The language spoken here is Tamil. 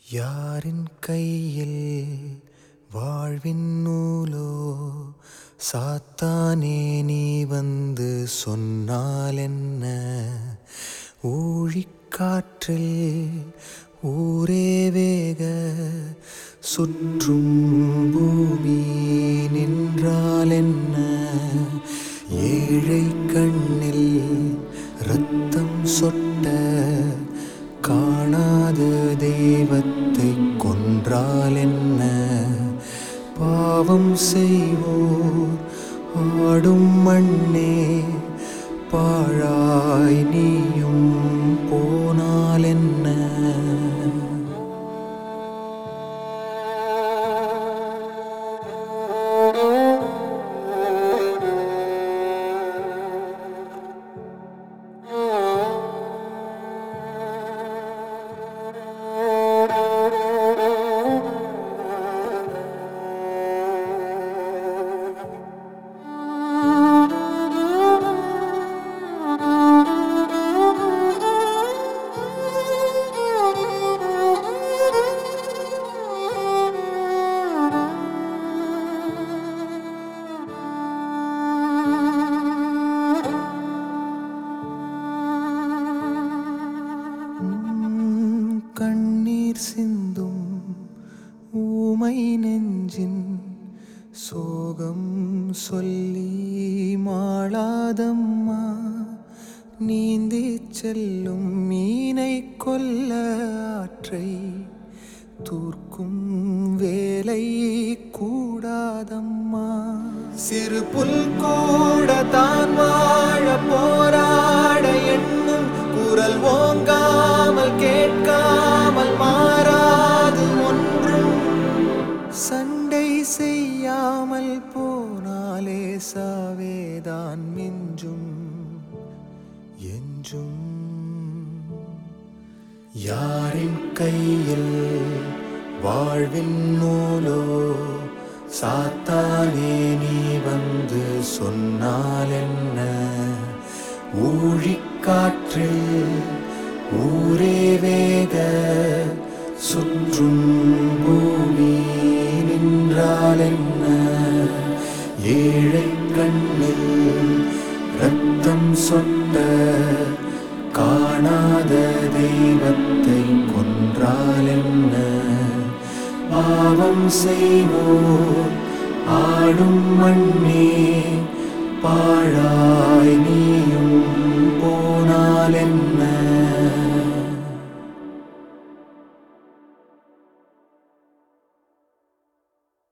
யாரின் கையில் வாழ்வின் நூலோ சாத்தானே நீ வந்து சொன்னால் என்ன ஊழிக்காற்றில் ஊரே வேக சுற்றும் பூமி நின்றால் என்ன ஏழை கண்ணில் ரத்தம் சொட்ட காணாத தெய்வத்தை கொன்றால் என்ன பாவம் செய்வோர் ஆடும் மண்ணே பாழாய் நீயும் போனால் என்ன உம் கண்ணீர் சிந்தும் ஊமை நெஞ்சின் சோகம் சொல்லி மாளாதம்மா நீந்தி செல்லும் மீனை கொல்ல ஆற்றை தூர்க்கும் வேலை கூடாதம்மா சிறு புல் கூட தான் வாழ போராட எண்ணும் குரல் ஓங்காமல் கேட்காமல் மாறாது ஒன்றும் சண்டை செய்யாமல் போனாலே சாவேதான் மிஞ்சும் என்றும் யாரின் கையில் வாழ்வின் நூலோ சாத்தானே நீ வந்து சொன்னால் என்ன ஊழிக்காற்றில் ஊரே வேக சுற்றும் பூமி நின்றால் என்ன ஏழை கண்ணில் ரத்தம் சொட்ட காணாத தெய்வத்தை கொன்றால் என்ன பாவம் செய்வோர் ஆடும் மண்ணே பாழாய் நீயும் போனால் என்ன